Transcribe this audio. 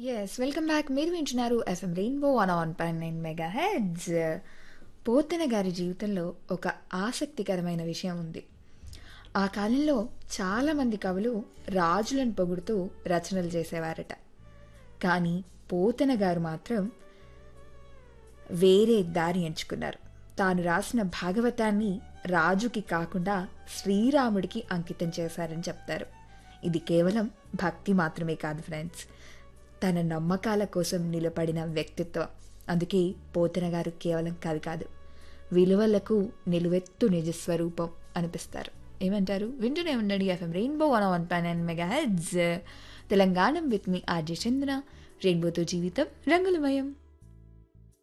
yes welcome back మీరు వింటున్నారు FM rainbow one on point nine mega hits Pothana గారి జీవితంలో ఒక ఆసక్తికరమైన విషయం ఉంది ఆ కాలంలో చాలామంది కవులు రాజులను పొగుడుతూ రచనలు చేసేవారట కానీ పోతన గారు మాత్రం వేరే దారి ఎంచుకున్నారు తాను రాసిన భాగవతాన్ని రాజుకి కాకుండా శ్రీరాముడికి అంకితం చేశారని చెప్తారు ఇది కేవలం భక్తి మాత్రమే కాదు ఫ్రెండ్స్ తన నమ్మకాల కోసం నిలబడిన వ్యక్తిత్వం అందుకే పోతన గారు కేవలం కవి కాదు విలువలకు నిలువెత్తు నిజస్వరూపం అనిపిస్తారు ఏమంటారు వింటూనే ఉండండి FM rainbow one one point nine mega hits Telangana with మీ ఆర్జే చంద్ర రెయిన్బోతో జీవితం రంగులమయం